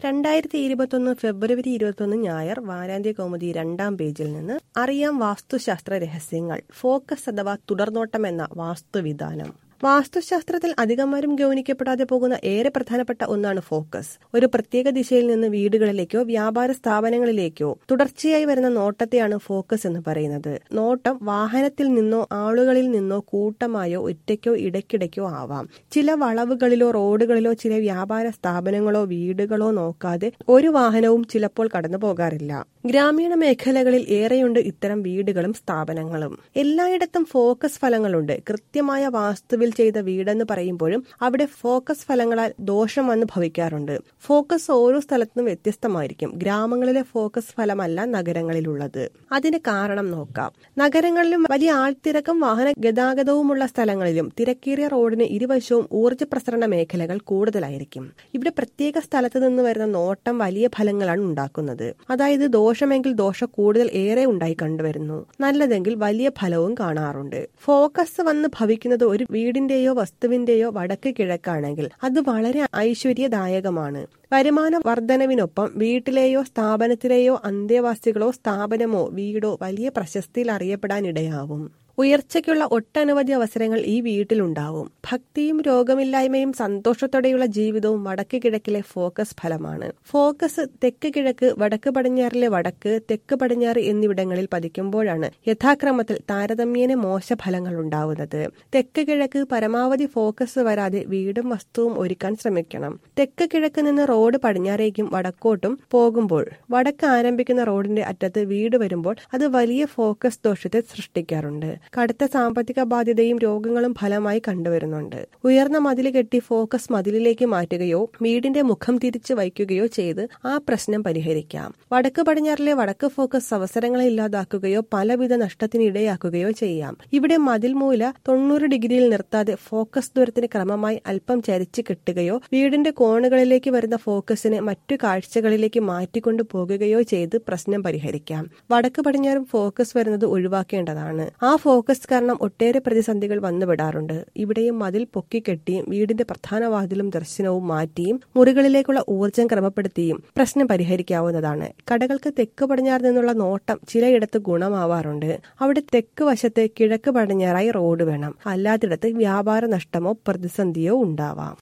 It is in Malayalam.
രണ്ടായിരത്തി ഇരുപത്തൊന്ന് ഫെബ്രുവരി ഇരുപത്തൊന്ന് ഞായർ വാരാന്ത്യ കൗമുദി രണ്ടാം പേജിൽ നിന്ന് അറിയാം വാസ്തുശാസ്ത്ര രഹസ്യങ്ങൾ ഫോക്കസ് അഥവാ തുടർനോട്ടം എന്ന വാസ്തുവിധാനം വാസ്തുശാസ്ത്രത്തിൽ അധികമാരും ഗൗനിക്കപ്പെടാതെ പോകുന്ന ഏറെ പ്രധാനപ്പെട്ട ഒന്നാണ് ഫോക്കസ് ഒരു പ്രത്യേക ദിശയിൽ നിന്ന് വീടുകളിലേക്കോ വ്യാപാര സ്ഥാപനങ്ങളിലേക്കോ തുടർച്ചയായി വരുന്ന നോട്ടത്തെയാണ് ഫോക്കസ് എന്ന് പറയുന്നത് നോട്ടം വാഹനത്തിൽ നിന്നോ ആളുകളിൽ നിന്നോ കൂട്ടമായോ ഒറ്റയ്ക്കോ ഇടയ്ക്കിടയ്ക്കോ ആവാം ചില വളവുകളിലോ റോഡുകളിലോ ചില വ്യാപാര സ്ഥാപനങ്ങളോ വീടുകളോ നോക്കാതെ ഒരു വാഹനവും ചിലപ്പോൾ കടന്നു പോകാറില്ല ഗ്രാമീണ മേഖലകളിൽ ഏറെയുണ്ട് ഇത്തരം വീടുകളും സ്ഥാപനങ്ങളും എല്ലായിടത്തും ഫോക്കസ് ഫലങ്ങളുണ്ട് കൃത്യമായ വാസ്തുവിൽ ചെയ്ത വീടെന്ന് പറയുമ്പോഴും അവിടെ ഫോക്കസ് ഫലങ്ങളാൽ ദോഷം വന്ന് ഭവിക്കാറുണ്ട് ഫോക്കസ് ഓരോ സ്ഥലത്തും വ്യത്യസ്തമായിരിക്കും ഗ്രാമങ്ങളിലെ ഫോക്കസ് ഫലമല്ല നഗരങ്ങളിലുള്ളത് അതിന് കാരണം നോക്കാം നഗരങ്ങളിലും വലിയ ആൾത്തിരക്കും വാഹന ഗതാഗതവുമുള്ള സ്ഥലങ്ങളിലും തിരക്കേറിയ റോഡിന് ഇരുവശവും ഊർജ്ജ പ്രസരണ മേഖലകൾ കൂടുതലായിരിക്കും ഇവിടെ പ്രത്യേക സ്ഥലത്ത് നിന്ന് വരുന്ന നോട്ടം വലിയ ഫലങ്ങളാണ് ഉണ്ടാക്കുന്നത് അതായത് ദോഷമെങ്കിൽ ദോഷം കൂടുതൽ ഏറെ ഉണ്ടായി കണ്ടുവരുന്നു നല്ലതെങ്കിൽ വലിയ ഫലവും കാണാറുണ്ട് ഫോക്കസ് വന്ന് ഭവിക്കുന്നത് ഒരു വീടിന്റെയോ വസ്തുവിന്റെയോ വടക്ക് കിഴക്കാണെങ്കിൽ അത് വളരെ ഐശ്വര്യദായകമാണ് വരുമാന വർധനവിനൊപ്പം വീട്ടിലെയോ സ്ഥാപനത്തിലെയോ അന്തേവാസികളോ സ്ഥാപനമോ വീടോ വലിയ പ്രശസ്തിയിൽ അറിയപ്പെടാനിടയാവും ഉയർച്ചയ്ക്കുള്ള ഒട്ടനവധി അവസരങ്ങൾ ഈ വീട്ടിലുണ്ടാവും ഭക്തിയും രോഗമില്ലായ്മയും സന്തോഷത്തോടെയുള്ള ജീവിതവും വടക്ക് കിഴക്കിലെ ഫോക്കസ് ഫലമാണ് ഫോക്കസ് തെക്ക് കിഴക്ക് വടക്ക് പടിഞ്ഞാറിലെ വടക്ക് തെക്ക് പടിഞ്ഞാറ് എന്നിവിടങ്ങളിൽ പതിക്കുമ്പോഴാണ് യഥാക്രമത്തിൽ താരതമ്യേന മോശ ഫലങ്ങൾ ഉണ്ടാവുന്നത് തെക്ക് കിഴക്ക് പരമാവധി ഫോക്കസ് വരാതെ വീടും വസ്തുവും ഒരുക്കാൻ ശ്രമിക്കണം തെക്ക് കിഴക്ക് നിന്ന് റോഡ് പടിഞ്ഞാറേക്കും വടക്കോട്ടും പോകുമ്പോൾ വടക്ക് ആരംഭിക്കുന്ന റോഡിന്റെ അറ്റത്ത് വീട് വരുമ്പോൾ അത് വലിയ ഫോക്കസ് ദോഷത്തെ സൃഷ്ടിക്കാറുണ്ട് കടുത്ത സാമ്പത്തിക ബാധ്യതയും രോഗങ്ങളും ഫലമായി കണ്ടുവരുന്നുണ്ട് ഉയർന്ന മതിൽ കെട്ടി ഫോക്കസ് മതിലിലേക്ക് മാറ്റുകയോ വീടിന്റെ മുഖം തിരിച്ചു വയ്ക്കുകയോ ചെയ്ത് ആ പ്രശ്നം പരിഹരിക്കാം വടക്ക് പടിഞ്ഞാറിലെ വടക്ക് ഫോക്കസ് അവസരങ്ങളെ ഇല്ലാതാക്കുകയോ പലവിധ നഷ്ടത്തിന് ഇടയാക്കുകയോ ചെയ്യാം ഇവിടെ മതിൽ മൂല തൊണ്ണൂറ് ഡിഗ്രിയിൽ നിർത്താതെ ഫോക്കസ് ദൂരത്തിന് ക്രമമായി അല്പം ചരിച്ച് കെട്ടുകയോ വീടിന്റെ കോണുകളിലേക്ക് വരുന്ന ഫോക്കസിനെ മറ്റു കാഴ്ചകളിലേക്ക് മാറ്റിക്കൊണ്ടു പോകുകയോ ചെയ്ത് പ്രശ്നം പരിഹരിക്കാം വടക്ക് പടിഞ്ഞാറും ഫോക്കസ് വരുന്നത് ഒഴിവാക്കേണ്ടതാണ് ആ ഫോക്കസ് കാരണം ഒട്ടേറെ പ്രതിസന്ധികൾ വന്നുവിടാറുണ്ട് ഇവിടെയും മതിൽ പൊക്കിക്കെട്ടിയും വീടിന്റെ പ്രധാന വാതിലും ദർശനവും മാറ്റിയും മുറികളിലേക്കുള്ള ഊർജം ക്രമപ്പെടുത്തിയും പ്രശ്നം പരിഹരിക്കാവുന്നതാണ് കടകൾക്ക് തെക്ക് പടിഞ്ഞാറ് നിന്നുള്ള നോട്ടം ചിലയിടത്ത് ഗുണമാവാറുണ്ട് അവിടെ തെക്ക് വശത്ത് കിഴക്ക് പടിഞ്ഞാറായി റോഡ് വേണം അല്ലാത്തിടത്ത് വ്യാപാര നഷ്ടമോ പ്രതിസന്ധിയോ ഉണ്ടാവാം